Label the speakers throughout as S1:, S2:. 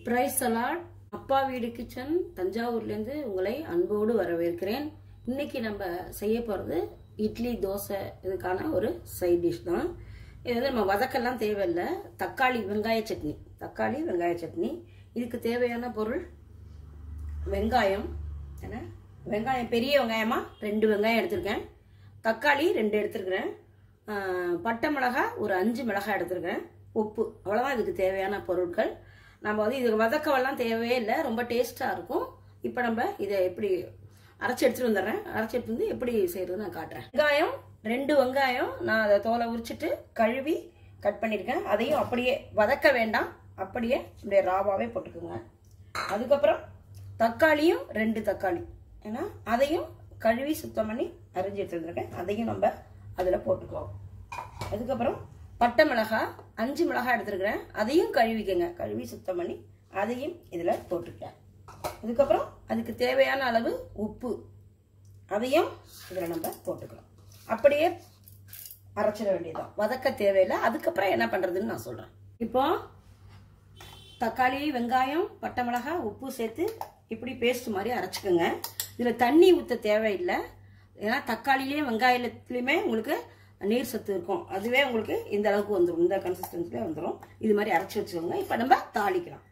S1: Price salad அப்பா வீடு kitchen தஞ்சாவூர்லேருந்து உங்களை அன்போடு வரவேற்கிறேன் இன்னைக்கு நம்ம செய்ய போகிறது இட்லி தோசை இதுக்கான ஒரு சைட் டிஷ் தான் இது வந்து நம்ம வதக்கெல்லாம் தேவையில்லை தக்காளி வெங்காய சட்னி தக்காளி வெங்காய சட்னி இதுக்கு தேவையான பொருள் வெங்காயம் என்ன வெங்காயம் பெரிய வெங்காயமா ரெண்டு வெங்காயம் எடுத்திருக்கேன் தக்காளி ரெண்டு எடுத்திருக்கிறேன் ஆஹ் பட்டை மிளகாய் ஒரு அஞ்சு மிளகாய் எடுத்திருக்கேன் உப்பு அவ்வளோதான் இதுக்கு தேவையான பொருட்கள் நம்ம வந்து இது வதக்கவெல்லாம் தேவையே இல்லை ரொம்ப டேஸ்ட்டாக இருக்கும் இப்போ நம்ம இதை எப்படி அரைச்சி எடுத்துட்டு வந்துடுறேன் அரைச்சி எடுத்து வந்து எப்படி செய்யறது நான் காட்டுறேன் வெங்காயம் ரெண்டு வெங்காயம் நான் அதை தோலை உரிச்சிட்டு கழுவி கட் பண்ணியிருக்கேன் அதையும் அப்படியே வதக்க வேண்டாம் அப்படியே இப்படியே ராவாவே போட்டுக்கோங்க அதுக்கப்புறம் தக்காளியும் ரெண்டு தக்காளி ஏன்னா அதையும் கழுவி சுத்தம் பண்ணி அரிஞ்சு எடுத்துருக்கேன் அதையும் நம்ம அதில் போட்டுக்குவோம் அதுக்கப்புறம் பட்டை மிளகாய் அஞ்சு மிளகாய் எடுத்துருக்கிறேன் அதையும் கழுவிக்கங்க கழுவி சுத்தம் பண்ணி அதையும் இதில் போட்டுக்கிறேன் அதுக்கப்புறம் அதுக்கு தேவையான அளவு உப்பு அதையும் இதில் நம்ம போட்டுக்கலாம் அப்படியே அரைச்சிட வேண்டியதுதான் வதக்க தேவையில்லை அதுக்கப்புறம் என்ன பண்ணுறதுன்னு நான் சொல்கிறேன் இப்போ தக்காளி வெங்காயம் பட்டை மிளகாய் உப்பு சேர்த்து இப்படி பேஸ்ட் மாதிரி அரைச்சிக்கோங்க இதில் தண்ணி ஊற்ற தேவையில்லை ஏன்னா தக்காளிலையும் வெங்காயத்துலேயுமே உங்களுக்கு நீர் சத்து இருக்கும் அதுவே உங்களுக்கு இந்த அளவுக்கு வந்துடும் இந்த கன்சிஸ்டன்சிலே வந்துடும் இது மாதிரி அரைச்சி வச்சுக்கோங்க இப்போ நம்ம தாளிக்கலாம்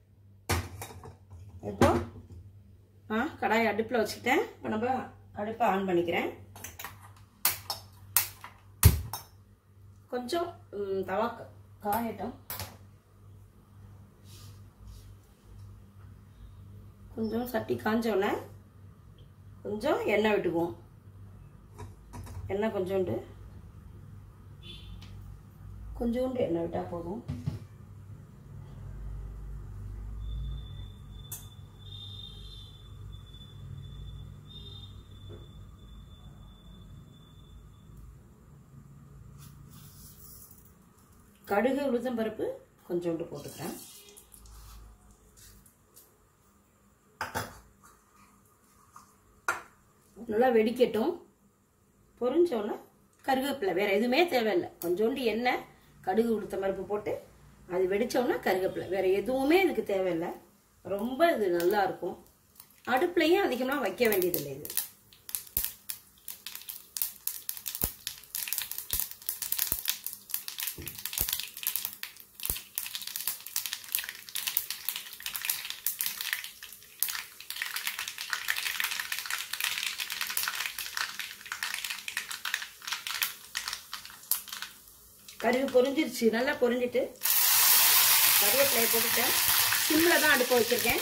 S1: இப்போ ஆ கடாய் அடுப்பில் வச்சுக்கிட்டேன் இப்போ நம்ம அடுப்பை ஆன் பண்ணிக்கிறேன் கொஞ்சம் ம், தவா க- காயட்டும் கொஞ்சம் சட்டி காஞ்சோடனே கொஞ்சம் எண்ணெய் விட்டுக்குவோம் எண்ணெய் கொஞ்சோண்டு கொஞ்சோண்டு எண்ணெய் விட்டால் போதும் கடுகு உளுத்தம் பருப்பு கொஞ்சோண்டு போட்டுக்கிறேன் நல்லா வெடிக்கட்டும் பொரிஞ்சோன்னே கருவேப்பிலை வேற எதுவுமே தேவையில்லை கொஞ்சோண்டு எண்ணெய் கடுகு உளுத்தம் பருப்பு போட்டு அது வெடிச்சோன்னா கருவேப்பிலை வேற எதுவுமே இதுக்கு தேவையில்லை ரொம்ப இது நல்லா இருக்கும் அடுப்புலையும் அதிகமாக வைக்க வேண்டியதில்லை இது கருகு பொரிஞ்சிருச்சு நல்லா பொரிஞ்சிட்டு கருவேப்பிலையை போட்டுட்டேன் சிம்மில் தான் அடுப்பை வச்சுருக்கேன்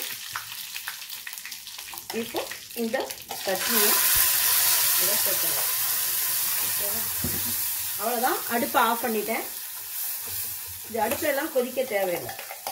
S1: இப்போ இந்த சட்னியை இதை சேர்த்துடலாம் ஓகேவா? அவ்வளோதான் அடுப்பை ஆஃப் பண்ணிட்டேன் இது அடுப்புல எல்லாம் கொதிக்க தேவையில்லை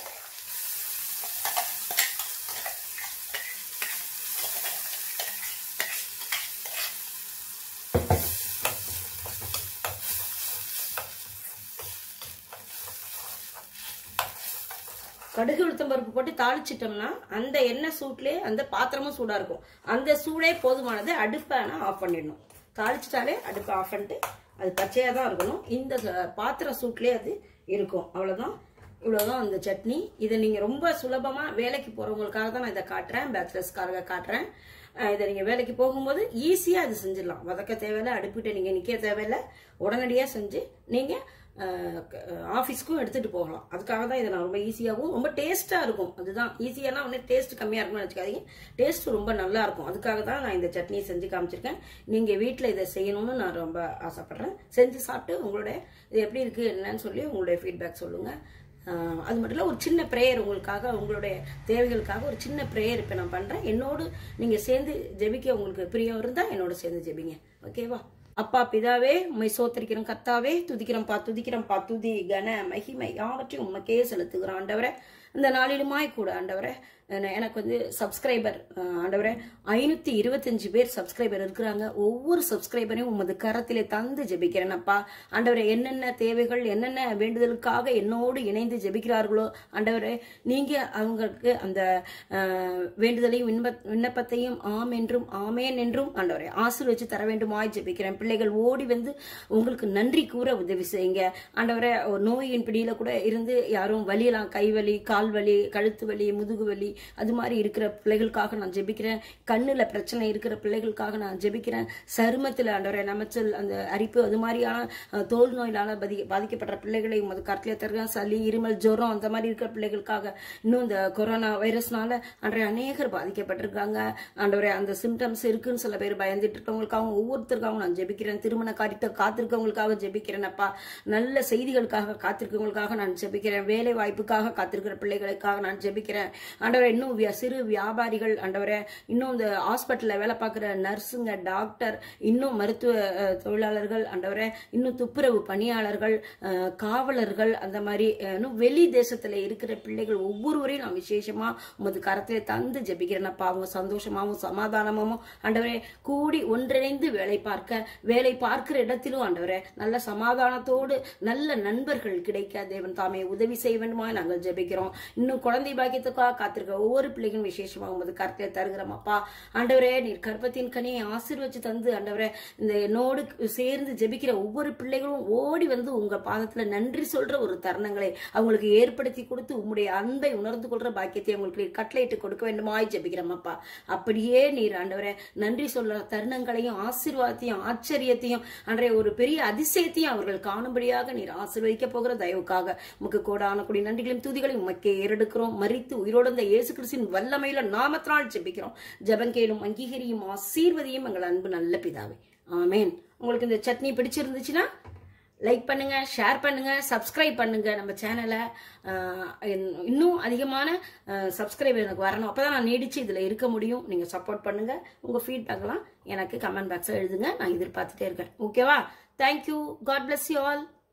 S1: கடுகு உளுத்தம் பருப்பு போட்டு தாளிச்சிட்டோம்னா அந்த எண்ணெய் சூட்லேயே அந்த பாத்திரமும் சூடாக இருக்கும் அந்த சூடே போதுமானது அடுப்பை ஆனால் ஆஃப் பண்ணிடணும் தாளிச்சிட்டாலே அடுப்பை ஆஃப் பண்ணிட்டு அது பச்சையாக தான் இருக்கணும் இந்த ச- பாத்திர சூட்லேயே அது இருக்கும் அவ்வளோதான் இவ்வளோதான் அந்த சட்னி இதை நீங்கள் ரொம்ப சுலபமாக வேலைக்கு போகிறவங்களுக்காக தான் நான் இதை காட்டுறேன் பேச்சுலர்ஸ்க்காக காட்டுறேன் அஹ் இதை நீங்கள் வேலைக்கு போகும்போது ஈஸியாக இது செஞ்சிடலாம் வதக்க தேவையில்லை அடுப்பிட்ட நீங்கள் நிற்க தேவையில்லை உடனடியாக செஞ்சு நீங்கள் ஆஃபீஸ்க்கும் எடுத்துகிட்டு போகலாம் அதுக்காக தான் இதை நான் ரொம்ப ஈஸியாகவும் ரொம்ப டேஸ்ட்டாக இருக்கும் அதுதான் ஈஸியானா ஒன்று டேஸ்ட் கம்மியாக இருக்கும்னு வச்சுக்காதீங்க டேஸ்ட் ரொம்ப நல்லா இருக்கும் அதுக்காக தான் நான் இந்த சட்னியை செஞ்சு காமிச்சிருக்கேன் நீங்கள் வீட்டில் இதை செய்யணும்னு நான் ரொம்ப ஆசைப்பட்றேன் செஞ்சு சாப்பிட்டு உங்களுடைய இது எப்படி இருக்குது என்னன்னு சொல்லி உங்களுடைய ஃபீட்பேக் சொல்லுங்கள் ஆஹ் அது மட்டும் இல்லை ஒரு சின்ன ப்ரேயர் உங்களுக்காக உங்களுடைய தேவைகளுக்காக ஒரு சின்ன ப்ரேயர் இப்போ நான் பண்ணுறேன் என்னோடு நீங்கள் சேர்ந்து ஜெபிக்க உங்களுக்கு பிரியம் இருந்தால் என்னோட சேர்ந்து ஜெபிங்க ஓகேவா அப்பா பிதாவே உம்மை சோத்தரிக்கிறோம் கத்தாவே துதிக்கிறோம் பா துதிக்கிறோம் பா துதி கன மகிமை யாவற்றையும் உமக்கே செலுத்துகிறோம் ஆண்டவரே இந்த நாளிலுமாய் கூட ஆண்டவரே என- எனக்கு வந்து சப்ஸ்கிரைபர் ஆண்டவரே ஐநூத்தி இருபத்தஞ்சு பேர் சப்ஸ்கிரைபர் இருக்கிறாங்க ஒவ்வொரு சப்ஸ்கிரைபரையும் உமது கரத்திலே தந்து ஜெபிக்கிறேன் அப்பா ஆண்டவரே என்னென்ன தேவைகள் என்னென்ன வேண்டுதலுக்காக என்னோடு இணைந்து ஜெபிக்கிறார்களோ ஆண்டவரே நீங்க அவங்களுக்கு அந்த அஹ், வேண்டுதலையும் விண்ணப்ப- விண்ணப்பத்தையும் ஆம் என்றும் ஆமேன் என்றும் ஆண்டவரே ஆசீர்வச்சு தர வேண்டுமாய் ஜெபிக்கிறேன் பிள்ளைகள் ஓடி வந்து உங்களுக்கு நன்றி கூற உதவி செய்யுங்க ஆண்டவரே ஒரு நோயின் பிடியில கூட இருந்து யாரும் வலியெல்லாம் கை வலி கால் வலி கழுத்து வலி முதுகு வலி அது மாதிரி இருக்கிற பிள்ளைகளுக்காக நான் ஜெபிக்கிறேன் கண்ணுல பிரச்சனை இருக்கிற பிள்ளைகளுக்காக நான் ஜெபிக்கிறேன் சருமத்தில் ஆண்டவரே நமச்சல் அந்த அரிப்பு அது மாதிரியான அஹ், தோல் நோயிலால பாதி பாதிக்கப்படுற பிள்ளைகளை அது கருத்துல தருக சளி இருமல் ஜுரம் அந்த மாதிரி இருக்கிற பிள்ளைகளுக்காக இன்னும் இந்த கொரோனா வைரஸ்னால அன்றைய அநேகர் பாதிக்கப்பட்டிருக்காங்க ஆண்டவரே அந்த சிம்டம்ஸ் இருக்குன்னு சில பேர் பயந்துட்டு இருக்கவங்களுக்காக ஒவ்வொருத்தருக்காகவும் நான் ஜெபிக்கிறேன் திருமண காரியத்தை காத்திருக்கவங்களுக்காக ஜெபிக்கிறேன் அப்பா நல்ல செய்திகளுக்காக காத்திருக்கவங்களுக்காக நான் ஜெபிக்கிறேன் வேலை வாய்ப்புக்காக காத்திருக்கிற பிள்ளைகளுக்காக நான் ஜெபிக்கிறேன் ஆண்டவரே இன்னும் வியா- சிறு வியாபாரிகள் ஆண்டவரே இன்னும் இந்த ஹாஸ்பிட்டல்ல வேலை பார்க்குற நர்ஸுங்க டாக்டர் இன்னும் மருத்துவ அஹ், தொழிலாளர்கள் ஆண்டவரே இன்னும் துப்புரவு பணியாளர்கள் அஹ், காவலர்கள் அந்த மாதிரி அஹ், இன்னும் வெளி தேசத்துல இருக்கிற பிள்ளைகள் ஒவ்வொருவரையும் நான் விசேஷமா உமது கரத்திலே தந்து ஜெபிக்கிறேனப்பா அவங்க சந்தோஷமாவும் சமாதானமாவும் ஆண்டவரே கூடி ஒன்றிணைந்து வேலை பார்க்க வேலை பார்க்கிற இடத்திலும் ஆண்டவரே நல்ல சமாதானத்தோடு நல்ல நண்பர்கள் கிடைக்க தேவன் தாமே உதவி செய்ய வேண்டுமா நாங்கள் ஜெபிக்கிறோம் இன்னும் குழந்தை பாக்கியத்துக்காக காத்திருக்க ஒவ்வொரு பிள்ளைகளும் விசேஷமா உமது கருத்தை தருகிறோம் அப்பா ஆண்டவரே நீர் கற்பத்தின் கனியை ஆசீர்வச்சு தந்து ஆண்டவரே இந்த என்னோடு சேர்ந்து ஜெபிக்கிற ஒவ்வொரு பிள்ளைகளும் ஓடி வந்து உங்க பாதத்துல நன்றி சொல்ற ஒரு தருணங்களை அவங்களுக்கு ஏற்படுத்தி கொடுத்து உம்முடைய அன்பை உணர்ந்து கொள்ற பாக்கியத்தை அவங்களுக்கு நீர் கட்டளையிட்டு கொடுக்க வேண்டுமாய் ஜெபிக்கிறோம் அப்பா அப்படியே நீர் ஆண்டவரே நன்றி சொல்ற தருணங்களையும் ஆசீர்வாதத்தையும் ஆச்சரியத்தையும் அன்றைய ஒரு பெரிய அதிசயத்தையும் அவர்கள் காணும்படியாக நீர் ஆசீர்வதிக்க போகிற தயவுக்காக உமக்கு கோடான கொடி நன்றிகளையும் துதிகளையும் உமக்கே ஏறெடுக்கிறோம் மறித்து உயிரோடு இந்த இயேசு கிறிஸ்தின் வல்லமையில நாமத்தினால் ஜெபிக்கிறோம் ஜெபங்கேலும் அங்கீகரியும் ஆசீர்வதியும் எங்கள் அன்பு நல்ல பிதாவே ஆமேன் உங்களுக்கு இந்த சட்னி பிடிச்சிருந்துச்சுன்னா லைக் பண்ணுங்க ஷேர் பண்ணுங்க சப்ஸ்கிரைப் பண்ணுங்க நம்ம சேனலை இன்னும் அதிகமான சப்ஸ்கிரைபர் எனக்கு வரணும் அப்பதான் நான் நீடிச்சு இதுல இருக்க முடியும் நீங்க சப்போர்ட் பண்ணுங்க உங்க ஃபீட்பேக்லாம் எனக்கு கமெண்ட் பாக்ஸ்ல எழுதுங்க நான் எதிர்பார்த்துட்டே இருக்கேன் ஓகேவா thank you God bless you all